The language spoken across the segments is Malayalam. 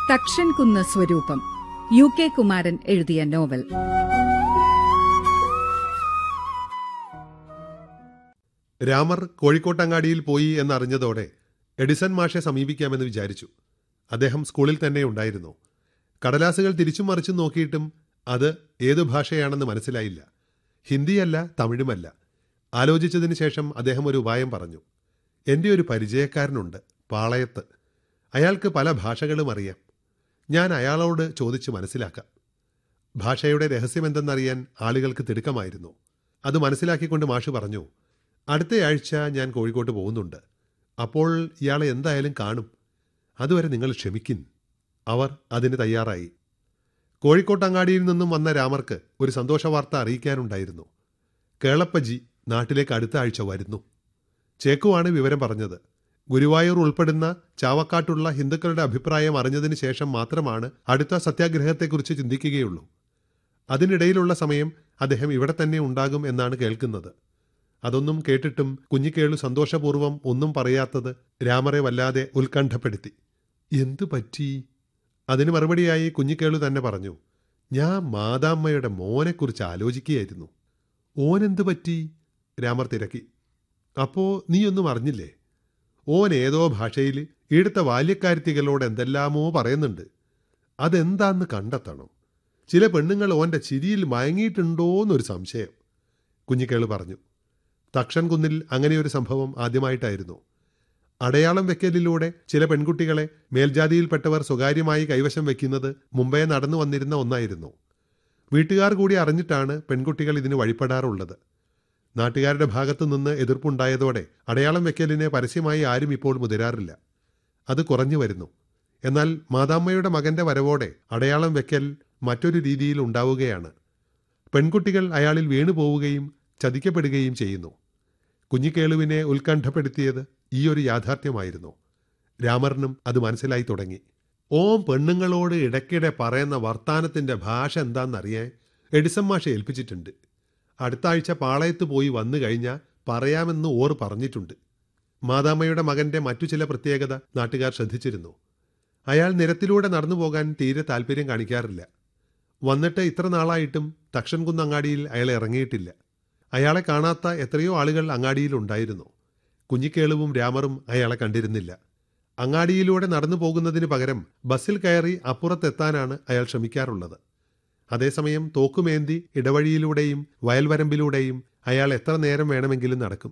തക്ഷൻ കുന്ന് സ്വരൂപം യു കെ കുമാരൻ എഴുതിയ നോവൽ രാമർ കോഴിക്കോട്ടങ്ങാടിയിൽ പോയി എന്നറിഞ്ഞതോടെ എഡിസൺ മാഷെ സമീപിക്കാമെന്ന് വിചാരിച്ചു അദ്ദേഹം സ്കൂളിൽ തന്നെ ഉണ്ടായിരുന്നു കടലാസുകൾ തിരിച്ചും മറിച്ചും നോക്കിയിട്ടും അത് ഏതു ഭാഷയാണെന്ന് മനസ്സിലായില്ല ഹിന്ദിയല്ല തമിഴുമല്ല ആലോചിച്ചതിന് ശേഷം അദ്ദേഹം ഒരു ഉപായം പറഞ്ഞു എൻ്റെ ഒരു പരിചയക്കാരനുണ്ട് പാളയത്ത് അയാൾക്ക് പല ഭാഷകളും അറിയാം ഞാൻ അയാളോട് ചോദിച്ച് മനസ്സിലാക്കാം ഭാഷയുടെ രഹസ്യമെന്തെന്നറിയാൻ ആളുകൾക്ക് തിടുക്കമായിരുന്നു അത് മനസ്സിലാക്കിക്കൊണ്ട് മാഷ് പറഞ്ഞു അടുത്തയാഴ്ച ഞാൻ കോഴിക്കോട്ട് പോകുന്നുണ്ട് അപ്പോൾ ഇയാളെ എന്തായാലും കാണും അതുവരെ നിങ്ങൾ ക്ഷമിക്കിൻ അവർ അതിന് തയ്യാറായി കോഴിക്കോട്ടങ്ങാടിയിൽ നിന്നും വന്ന രാമർക്ക് ഒരു സന്തോഷവാർത്ത അറിയിക്കാനുണ്ടായിരുന്നു കേളപ്പജി നാട്ടിലേക്ക് അടുത്ത ആഴ്ച വരുന്നു ചേക്കുവാണ് വിവരം പറഞ്ഞത് ഗുരുവായൂർ ഉൾപ്പെടുന്ന ചാവക്കാട്ടുള്ള ഹിന്ദുക്കളുടെ അഭിപ്രായം അറിഞ്ഞതിന് ശേഷം മാത്രമാണ് അടുത്ത സത്യാഗ്രഹത്തെക്കുറിച്ച് ചിന്തിക്കുകയുള്ളൂ അതിനിടയിലുള്ള സമയം അദ്ദേഹം ഇവിടെ തന്നെ ഉണ്ടാകും എന്നാണ് കേൾക്കുന്നത് അതൊന്നും കേട്ടിട്ടും കുഞ്ഞിക്കേളു സന്തോഷപൂർവ്വം ഒന്നും പറയാത്തത് രാമറെ വല്ലാതെ ഉത്കണ്ഠപ്പെടുത്തി എന്തു പറ്റി അതിന് മറുപടിയായി കുഞ്ഞിക്കേളു തന്നെ പറഞ്ഞു ഞാൻ മാതാമ്മയുടെ മോനെക്കുറിച്ച് ആലോചിക്കുകയായിരുന്നു ഓനെന്തു പറ്റി രാമർ തിരക്കി അപ്പോ നീയൊന്നും അറിഞ്ഞില്ലേ ഓൻ ഏതോ ഭാഷയിൽ ഇവിടുത്തെ ബാല്യക്കാരുത്തികളോട് എന്തെല്ലാമോ പറയുന്നുണ്ട് അതെന്താന്ന് കണ്ടെത്തണം ചില പെണ്ണുങ്ങൾ ഓന്റെ ചിരിയിൽ മയങ്ങിയിട്ടുണ്ടോന്നൊരു സംശയം കുഞ്ഞിക്കേള് പറഞ്ഞു തക്ഷൻ കുന്നിൽ അങ്ങനെയൊരു സംഭവം ആദ്യമായിട്ടായിരുന്നു അടയാളം വെക്കലിലൂടെ ചില പെൺകുട്ടികളെ മേൽജാതിയിൽപ്പെട്ടവർ സ്വകാര്യമായി കൈവശം വെക്കുന്നത് മുമ്പേ നടന്നു വന്നിരുന്ന ഒന്നായിരുന്നു വീട്ടുകാർ കൂടി അറിഞ്ഞിട്ടാണ് പെൺകുട്ടികൾ ഇതിന് വഴിപ്പെടാറുള്ളത് നാട്ടുകാരുടെ ഭാഗത്തു നിന്ന് എതിർപ്പുണ്ടായതോടെ അടയാളം വെക്കലിന് പരസ്യമായി ആരും ഇപ്പോൾ മുതിരാറില്ല അത് കുറഞ്ഞു വരുന്നു എന്നാൽ മാതാമ്മയുടെ മകന്റെ വരവോടെ അടയാളം വെക്കൽ മറ്റൊരു രീതിയിൽ ഉണ്ടാവുകയാണ് പെൺകുട്ടികൾ അയാളിൽ വീണുപോവുകയും ചതിക്കപ്പെടുകയും ചെയ്യുന്നു കുഞ്ഞിക്കേളുവിനെ ഉത്കണ്ഠപ്പെടുത്തിയത് ഈ ഒരു യാഥാർത്ഥ്യമായിരുന്നു രാമറിനും അത് മനസ്സിലായി തുടങ്ങി ഓം പെണ്ണുങ്ങളോട് ഇടയ്ക്കിടെ പറയുന്ന വർത്താനത്തിന്റെ ഭാഷ എന്താണെന്നറിയാൻ എഡിസൺ മാഷ ഏൽപ്പിച്ചിട്ടുണ്ട് അടുത്ത ആഴ്ച പാളയത്ത് പോയി വന്നു കഴിഞ്ഞാൽ പറയാമെന്ന് ഓർ പറഞ്ഞിട്ടുണ്ട് മാതാമ്മയുടെ മകന്റെ മറ്റു ചില പ്രത്യേകത നാട്ടുകാർ ശ്രദ്ധിച്ചിരുന്നു അയാൾ നിരത്തിലൂടെ നടന്നു പോകാൻ തീരെ താല്പര്യം കാണിക്കാറില്ല വന്നിട്ട് ഇത്ര നാളായിട്ടും തക്ഷൻകുന്ന് അങ്ങാടിയിൽ അയാൾ ഇറങ്ങിയിട്ടില്ല അയാളെ കാണാത്ത എത്രയോ ആളുകൾ അങ്ങാടിയിൽ ഉണ്ടായിരുന്നു കുഞ്ഞിക്കേളുവും രാമറും അയാളെ കണ്ടിരുന്നില്ല അങ്ങാടിയിലൂടെ നടന്നു പോകുന്നതിന് പകരം ബസ്സിൽ കയറി അപ്പുറത്തെത്താനാണ് അയാൾ ശ്രമിക്കാറുള്ളത് അതേസമയം തോക്കുമേന്തി ഇടവഴിയിലൂടെയും വയൽവരമ്പിലൂടെയും അയാൾ എത്ര നേരം വേണമെങ്കിലും നടക്കും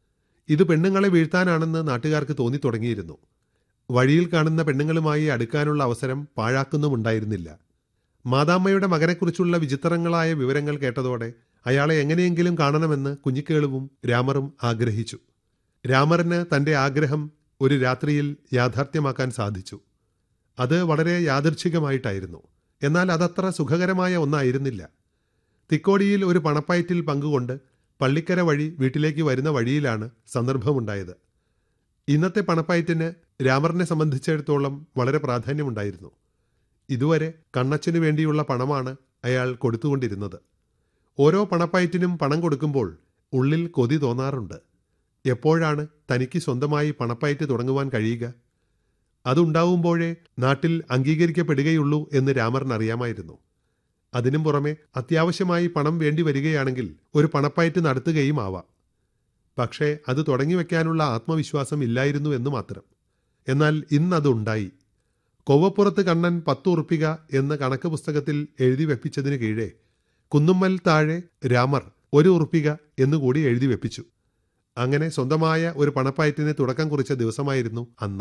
ഇത് പെണ്ണുങ്ങളെ വീഴ്ത്താനാണെന്ന് നാട്ടുകാർക്ക് തോന്നിത്തുടങ്ങിയിരുന്നു വഴിയിൽ കാണുന്ന പെണ്ണുങ്ങളുമായി അടുക്കാനുള്ള അവസരം പാഴാക്കുന്നുമുണ്ടായിരുന്നില്ല മാതാമ്മയുടെ മകനെക്കുറിച്ചുള്ള വിചിത്രങ്ങളായ വിവരങ്ങൾ കേട്ടതോടെ അയാളെ എങ്ങനെയെങ്കിലും കാണണമെന്ന് കുഞ്ഞിക്കേളുവും രാമറും ആഗ്രഹിച്ചു രാമറിന് തന്റെ ആഗ്രഹം ഒരു രാത്രിയിൽ യാഥാർത്ഥ്യമാക്കാൻ സാധിച്ചു അത് വളരെ യാദൃച്ഛികമായിട്ടായിരുന്നു എന്നാൽ അതത്ര സുഖകരമായ ഒന്നായിരുന്നില്ല തിക്കോടിയിൽ ഒരു പണപ്പയറ്റിൽ പങ്കുകൊണ്ട് പള്ളിക്കര വഴി വീട്ടിലേക്ക് വരുന്ന വഴിയിലാണ് സന്ദർഭമുണ്ടായത് ഇന്നത്തെ പണപ്പയറ്റിന് രാമറിനെ സംബന്ധിച്ചിടത്തോളം വളരെ പ്രാധാന്യമുണ്ടായിരുന്നു ഇതുവരെ കണ്ണച്ചനു വേണ്ടിയുള്ള പണമാണ് അയാൾ കൊടുത്തുകൊണ്ടിരുന്നത് ഓരോ പണപ്പയറ്റിനും പണം കൊടുക്കുമ്പോൾ ഉള്ളിൽ കൊതി തോന്നാറുണ്ട് എപ്പോഴാണ് തനിക്ക് സ്വന്തമായി പണപ്പയറ്റ് തുടങ്ങുവാൻ കഴിയുക അതുണ്ടാവുമ്പോഴേ നാട്ടിൽ അംഗീകരിക്കപ്പെടുകയുള്ളൂ എന്ന് രാമറിന് അറിയാമായിരുന്നു അതിനും പുറമെ അത്യാവശ്യമായി പണം വേണ്ടി വരികയാണെങ്കിൽ ഒരു പണപ്പയറ്റ് നടത്തുകയും ആവാം പക്ഷേ അത് തുടങ്ങിവെക്കാനുള്ള ആത്മവിശ്വാസം ഇല്ലായിരുന്നു എന്ന് മാത്രം എന്നാൽ ഇന്നതുണ്ടായി കൊവ്വപ്പുറത്ത് കണ്ണൻ പത്തുറുപ്പിക എന്ന കണക്ക് പുസ്തകത്തിൽ എഴുതി വെപ്പിച്ചതിന് കീഴെ കുന്നുമ്മൽ താഴെ രാമർ ഒരു ഉറുപ്പിക എന്നുകൂടി എഴുതി വെപ്പിച്ചു അങ്ങനെ സ്വന്തമായ ഒരു പണപ്പയറ്റിന് തുടക്കം കുറിച്ച ദിവസമായിരുന്നു അന്ന്